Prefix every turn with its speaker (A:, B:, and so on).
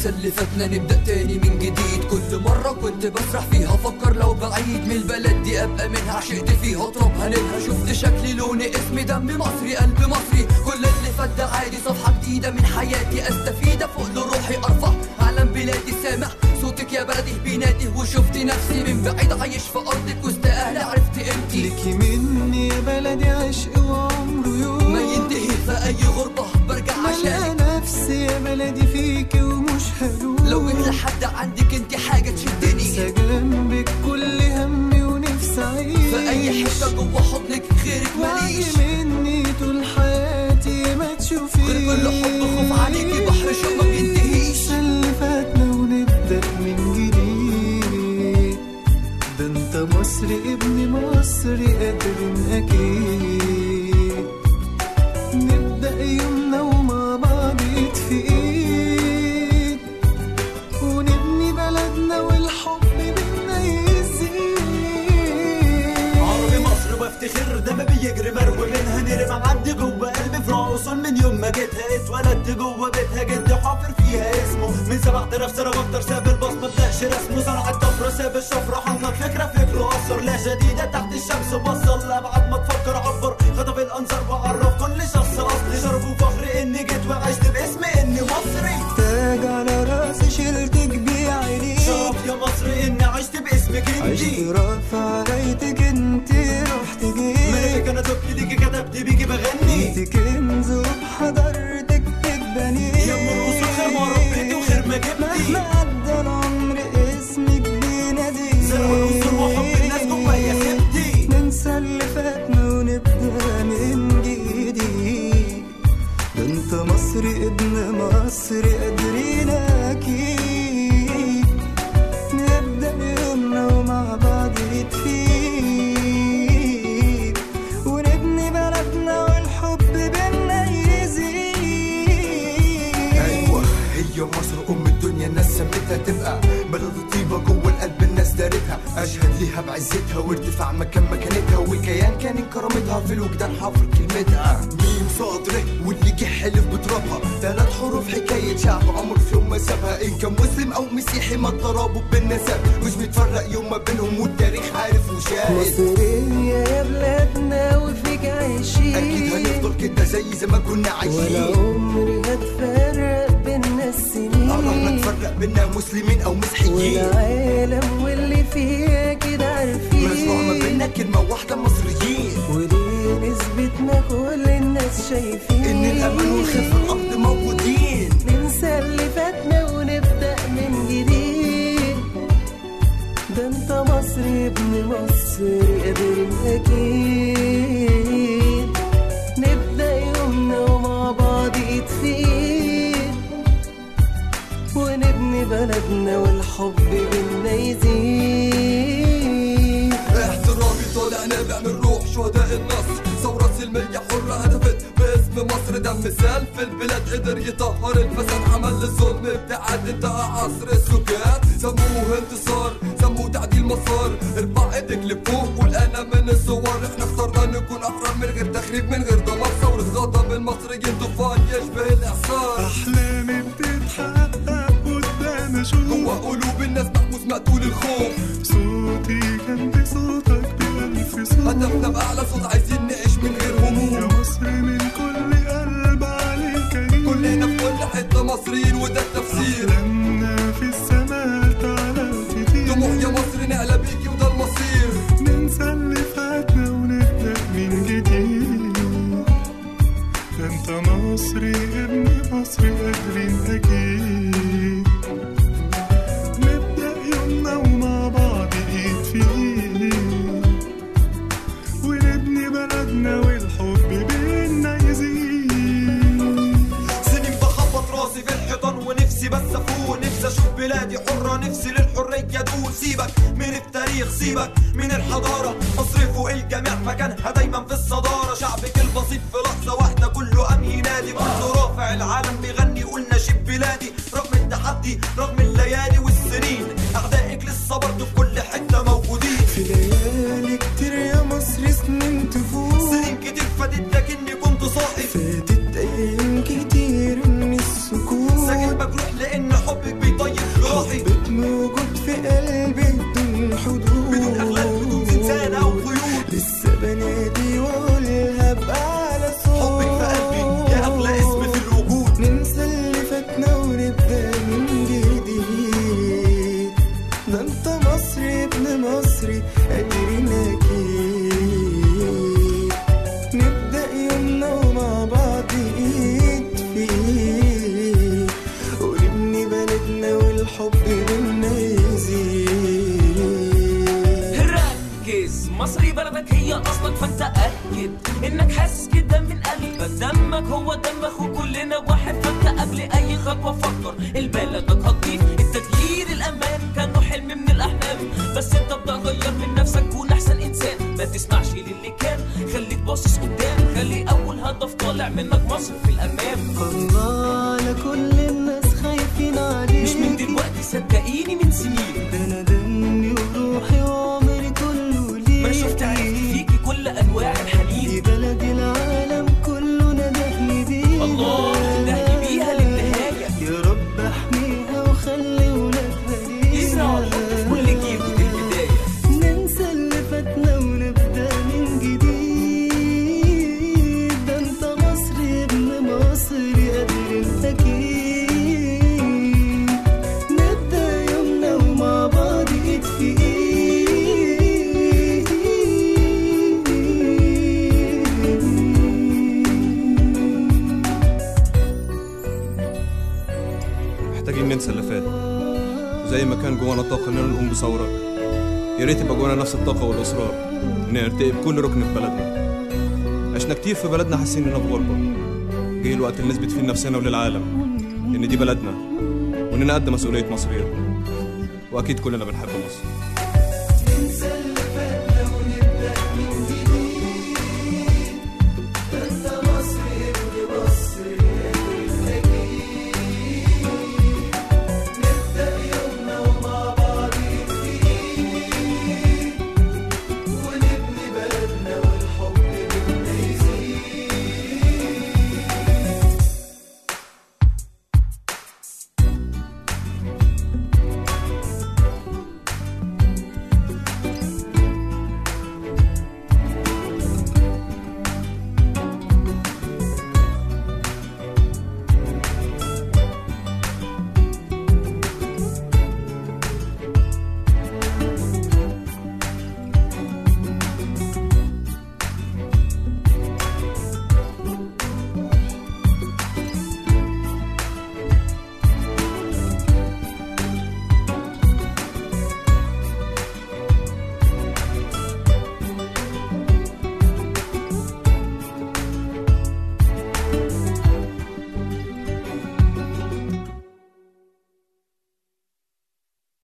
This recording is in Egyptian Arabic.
A: ننسى اللي فاتنا نبدأ تاني من جديد كل مرة كنت بسرح فيها افكر لو بعيد من البلد دي ابقى منها عشقت فيها اضرب هنلها شفت شكلي لوني اسمي دمي مصري قلبي مصري كل اللي فات ده عادي صفحة جديدة من حياتي استفيد فوق لروحي ارفع علم بلادي سامع صوتك يا بلدي بينادي وشفت نفسي من بعيد عايش في ارضك وسط اهلي عرفت قيمتي
B: ليكي مني يا بلدي عشق وعمره يوم
A: ما ينتهي في اي غربة برجع عشانك
B: ملا نفسي يا بلدي فيكي ومش هلوم
A: لو جيت لحد عندك انت حاجة تشدني
B: انسى جنبك كل همي ونفسي اعيش
A: في اي حتة جوه حضنك غيرك ماليش
B: وعدي مني طول حياتي ما تشوفيش
A: غير كل حب خوف عليكي بحر شوق ما بينتهيش
B: ننسى اللي فاتنا ونبدأ من جديد ده انت مصري ابن مصري قادر اكيد نبدأ يومنا ومع بعض ايد في ايد ونبني بلدنا والحب بينا يزيد
C: عربي مصر بفتخر دم بيجري مروي منها نرمى معدي جوه قلبي في راسون من يوم ما جيتها اتولدت جوه بيتها جدي حافر فيها اسمه من 7000 سنه واكتر ساب البصمه بداش رسمه صنع الطفره ساب الشفره حنط فكره فكره اثر لا جديده تحت الشمس بصل لابعد ما تفكر عبر خطف الانظار بعرف كل شخص اصلي شرف وفخر اني جيت وعشت باسم اني مصري
B: تاج على راسي شلتك بعينيك
C: شرف يا مصر اني عشت باسمك
B: عشت
C: انتي
B: رافع رايتك انت رحت
C: ملكك
B: جيت
C: انا تبت ليكي كتبت بيكي بغني
B: انت كنز وبحضرتك تتبني
C: يا ام الرسل خير ما ربيتي وخير ما جبتي
B: مهما عدى العمر اسمك بينادي
C: زرع الرسل وحب الناس جوايا سبتي
B: ننسى اللي فاتنا ونبدا من جديد ده انت مصري ابن مصر قادرين اكيد نبدا يومنا ومع بعض ايد في ايد ونبني بلدنا والحب بينا يزيد
D: ايوه هي مصر ام الدنيا الناس سمتها تبقى بلد طيبه جوه القلب الناس دارتها اشهد ليها بعزتها وارتفاع مكان مكانتها والكيان كان كرامتها في الوجدان حافر كلمتها ميم صاد ر واللي جه حلف بترابها ثلاث حروف حكايه شعب عمر في يوم ما سابها ان كان مسلم او مسيحي ما الترابط بالنسب مش بيتفرق يوم ما بينهم والتاريخ عارف وشاهد
B: مصرية يا بلادنا وفيك عايشين
D: اكيد هنفضل كده زي زي ما كنا
B: ولا
D: عايشين
B: عمري هتفرق بينا السنين
D: قررنا نفرق بينا مسلمين او مسيحيين
B: والعالم واللي فيها كده عارفين
D: مزروع ما بينا كلمة واحدة مصريين
B: وليه نثبتنا كل الناس شايفين
D: إن الأمل والخير في الأرض موجودين
B: ننسى اللي فاتنا ونبدأ من جديد ده انت مصري ابن مصر قادر اكيد نبدأ يومنا ومع بعض ايد في ايد ونبني بلدنا والحب بينا يزيد
A: احترامي طالع نابع من روح شهداء النصر ثورة سلمية حرة هدفت باسم مصر دم مثال في البلاد قدر يطهر الفساد عمل للظلم ابتعاد انتهى عصر السكات سموه انتصار سموه تعديل مسار ارفع ايدك لفوق قول انا من الصور احنا اخترنا نكون احرار من غير تخريب من غير دمار ثورة غضب المصريين طوفان يشبه الاعصار
E: أحلامي بتتحقق قدام أشوف
A: جوا قلوب الناس محبوس مقتول الخوف
E: صوتي جنب صوتك بألف صوت
A: هدفنا بأعلى صوت عايزين نعيش من غير
E: يا
A: هموم
E: مصر من كل قلب عليك كريم
A: كلنا في كل حتة مصريين وده التفسير
E: أحلامنا في السماء تعالى تطير
A: طموح يا مصر نعلى بيكي وده المصير
E: ننسى اللي فاتنا ونبدأ من جديد ده انت مصري ابن مصر قادرين أكيد نبدأ يومنا ومع بعض ايد في ايد ونبني بلدنا والحب بينا يزيد
C: سنين بخبط راسي في الحيطان ونفسي بس افوق نفسي اشوف بلادي حرة نفسي للحرية ادوق سيبك من التاريخ سيبك من الحضارة مصر فوق الجميع مكانها دايما في الصدارة شعبك البسيط في لحظة واحدة كله قام ينادي كله رافع العالم بيغني يقول نشيد بلادي رغم التحدي رغم الليالي والسنين اعدائك لسه برضه في كل حتة موجودين
B: في ليالي كتير يا مصر سنين تفوت
C: سنين كتير فاتت لكني كنت صاحي
B: فاتت ايام كتير من السكوت
C: ساكت مجروح لان حبك
F: بلدك هي اصلك فانت اكد انك حاسس كده من قلبك دمك هو دمك وكلنا واحد فانت قبل اي خطوه فكر البلدك هتضيف التغيير الامان كانه حلم من الاحلام بس انت ابدا غير من نفسك كون احسن انسان ما تسمعش للي كان خليك باصص قدام خلي اول هدف طالع منك مصر في الامام
B: الله على كل الناس خايفين عليك
F: مش من دلوقتي صدقيني من سنين
B: ده انا دمي وروحي وعمري كله ليك
F: ما انا شفت عرفت فيكي كل انواع
B: دي
F: الحنين
B: بلدي العالم كله ندهني بيها
F: الله نهدي بيها للنهايه
B: يا رب احميها وخلي ولادها
F: يزرعوا
B: ليها
F: الحب في كل جيل من البدايه
B: ننسى اللي فاتنا ونبدا من جديد ده انت مصري ابن مصري قادر انت اكيد نبدا يومنا ومع بعض ايد في ايد
G: محتاجين ننسى اللي فات زي ما كان جوانا طاقة إننا نقوم بثورة يا ريت يبقى جوانا نفس الطاقة والإصرار إننا نرتقي بكل ركن في بلدنا عشنا كتير في بلدنا حاسين إننا في غربة جه الوقت اللي نثبت فيه لنفسنا وللعالم إن دي بلدنا وإننا قد مسؤولية مصرية وأكيد كلنا بنحب مصر